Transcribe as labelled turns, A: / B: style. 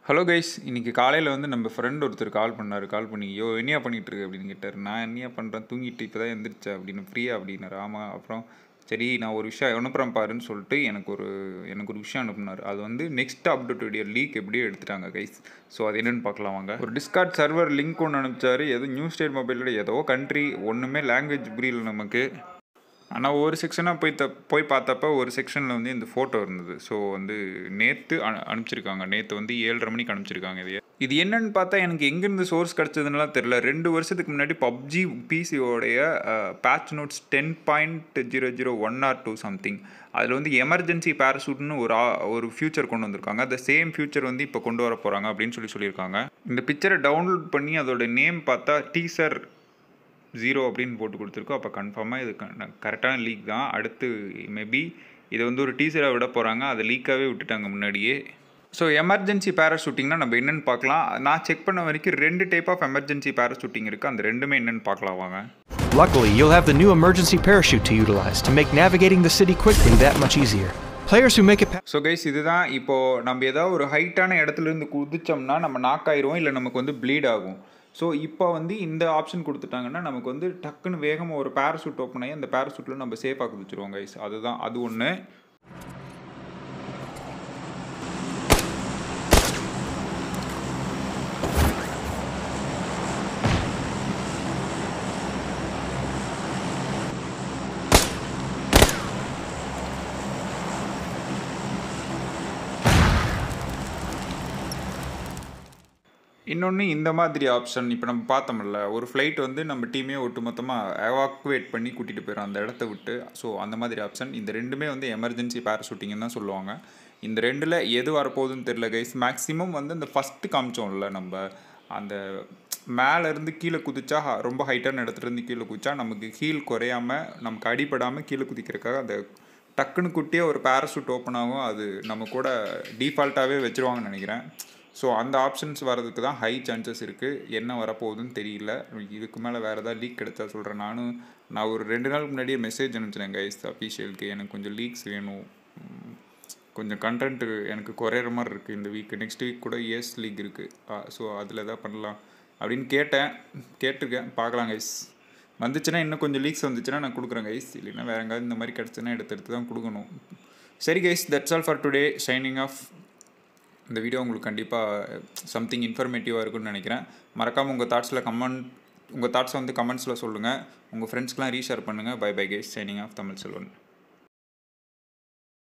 A: Hello guys இன்னைக்கு காலையில் வந்து நம்ம ஃப்ரெண்ட் ஒருத்தர் கால் பண்ணார் கால் பண்ணி யோ என்னையா பண்ணிட்டு இருக்கு அப்படின்னு கேட்டார் நான் என்னையா பண்ணுறேன் தூங்கிட்டு இப்போ தான் எந்திரிச்சேன் அப்படின்னு ஃப்ரீயா அப்படின்னாரு ஆமாம் அப்புறம் சரி நான் ஒரு விஷயம் அனுப்புகிறேன் பாருன்னு சொல்லிட்டு எனக்கு ஒரு எனக்கு ஒரு விஷயம் அனுப்புனார் அது வந்து நெக்ஸ்ட் அப்டேட்டுடைய லீக் எப்படியோ எடுத்துட்டாங்க கைஸ் ஸோ அது என்னென்னு பார்க்கலாம் வாங்க ஒரு டிஸ்கார்ட் சர்வர் லிங்க் ஒன்று அனுப்பிச்சாரு ஏதோ நியூ ஸ்டேட் மொபைலோட ஏதோ கண்ட்ரி ஒன்றுமே லாங்குவேஜ் புரியல நமக்கு ஆனால் ஒரு செக்ஷனாக போய் த போய் பார்த்தப்ப ஒரு செக்ஷனில் வந்து இந்த ஃபோட்டோ இருந்தது ஸோ வந்து நேற்று அனு அனுப்பிச்சிருக்காங்க நேற்று வந்து ஏழரை மணிக்கு அனுப்பிச்சிருக்காங்க இது இது என்னன்னு பார்த்தா எனக்கு எங்கேருந்து சோர்ஸ் கிடச்சதுன்னெலாம் தெரில ரெண்டு வருஷத்துக்கு முன்னாடி பப்ஜி பிசியோடைய patch notes ten point zero zero one or two something அதில் வந்து எமர்ஜென்சி பேராசூட்னு ஒரு ஆ- ஒரு ஃபியூச்சர் கொண்டு வந்திருக்காங்க அந்த சேம் ஃபியூச்சர் வந்து இப்போ கொண்டு வர போகிறாங்க அப்படின்னு சொல்லி சொல்லியிருக்காங்க இந்த பிக்சரை டவுன்லோட் பண்ணி அதோட நேம் பார்த்தா டீசர் ஜீரோ அப்படின்னு போட்டு கொடுத்துருக்கோம் அப்போ கன்ஃபார்மாக இது கரெக்டான லீக் தான் அடுத்து மேபி இதை வந்து ஒரு டீசராக விட போகிறாங்க அதை லீக்காகவே விட்டுட்டாங்க முன்னாடியே ஸோ எமர்ஜென்சி பேராஷூட்டிங்னா நம்ம என்னென்னு பார்க்கலாம் நான் செக் பண்ண வரைக்கும் ரெண்டு டைப் ஆஃப் எமர்ஜென்சி பேராஷூட்டிங் இருக்குது அந்த ரெண்டுமே என்னென்னு பார்க்கலாம் வாங்க
B: Luckily, you'll have the new emergency parachute to utilize to make navigating the city quickly that much easier. Players who make it past
A: so guys இதுதான் இப்போது நம்ம ஏதாவது ஒரு ஹைட்டான இடத்துல இருந்து குதிச்சோம்னா நம்ம நாக் ஆயிரும் இல்லை நமக்கு வந்து ப்ளீட் ஆகும் ஸோ இப்போ வந்து இந்த ஆப்ஷன் கொடுத்துட்டாங்கன்னா நமக்கு வந்து டக்குன்னு வேகமாக ஒரு பேராசூட் ஓப்பன் ஆகி அந்த பேராசூட்டில் நம்ம சேஃபாக குதிச்சிருவோம் கைஸ் அதுதான் அது ஒன்று இன்னொன்று இந்த மாதிரி ஆப்ஷன் இப்போ நம்ம பார்த்தோம்ல ஒரு ஃப்ளைட் வந்து நம்ம டீமே ஒட்டுமொத்தமாக எவாக்குவேட் பண்ணி கூட்டிகிட்டு போயிடும் அந்த இடத்த விட்டு ஸோ அந்த மாதிரி ஆப்ஷன் இந்த ரெண்டுமே வந்து எமர்ஜென்சி பேராஷூட்டிங்னு தான் சொல்லுவாங்க இந்த ரெண்டில் எது வரப்போகுதுன்னு தெரில கைஸ் மேக்ஸிமம் வந்து இந்த ஃபஸ்ட்டு காமிச்சோம்ல நம்ம அந்த மேலே இருந்து கீழே குதிச்சா ஹ- ரொம்ப ஹைட்டான இடத்துல இருந்து கீழே குதிச்சா நமக்கு ஹீல் குறையாம நமக்கு அடிபடாமல் கீழே குதிக்கிறதுக்காக அந்த டக்குன்னு குட்டியே ஒரு பேராசூட் ஓப்பன் ஆகும் அது நம்ம கூட டிஃபால்ட்டாகவே வச்சிருவாங்கன்னு நினைக்கிறேன் ஸோ அந்த ஆப்ஷன்ஸ் வரதுக்கு தான் ஹை சான்சஸ் இருக்குது என்ன வரப்போகுதுன்னு தெரியல இதுக்கு மேலே வேறு ஏதாவது லீக் கிடைச்சா சொல்கிறேன் நானும் நான் ஒரு ரெண்டு நாளுக்கு முன்னாடியே மெசேஜ் அனுப்பிச்சினேன் கைஸ் அஃபீஷியலுக்கு எனக்கு கொஞ்சம் லீக்ஸ் வேணும் உம், கொஞ்சம் கண்டென்ட் எனக்கு குறையிற மாதிரி இருக்குது இந்த வீக் நெக்ஸ்ட் வீக் கூட இஎஸ் லீக் இருக்குது ஸோ அதில் எதாவது பண்ணலாம் அப்படின்னு கேட்டேன் கேட்டிருக்கேன் பார்க்கலாம் கைஸ் வந்துச்சுன்னா இன்னும் கொஞ்சம் லீக்ஸ் வந்துச்சுன்னா நான் கொடுக்குறேன் கைஸ் இல்லைன்னா வேறு எங்காவது இந்த மாதிரி கிடச்சுன்னா எடுத்து எடுத்து தான் கொடுக்கணும் சரி guys that's all for today shining of இந்த வீடியோ உங்களுக்கு கண்டிப்பாக சம்திங் இன்ஃபர்மேட்டிவாக இருக்கும்னு நினைக்கிறேன் மறக்காமல் உங்கள் தாட்ஸில் கமெண்ட் உங்கள் தாட்ஸை வந்து கமெண்ட்ஸில் சொல்லுங்கள் உங்கள் ஃப்ரெண்ட்ஸ்க்கெலாம் ரீஷேர் பண்ணுங்கள் bye bye guys shining of Tamil Selvan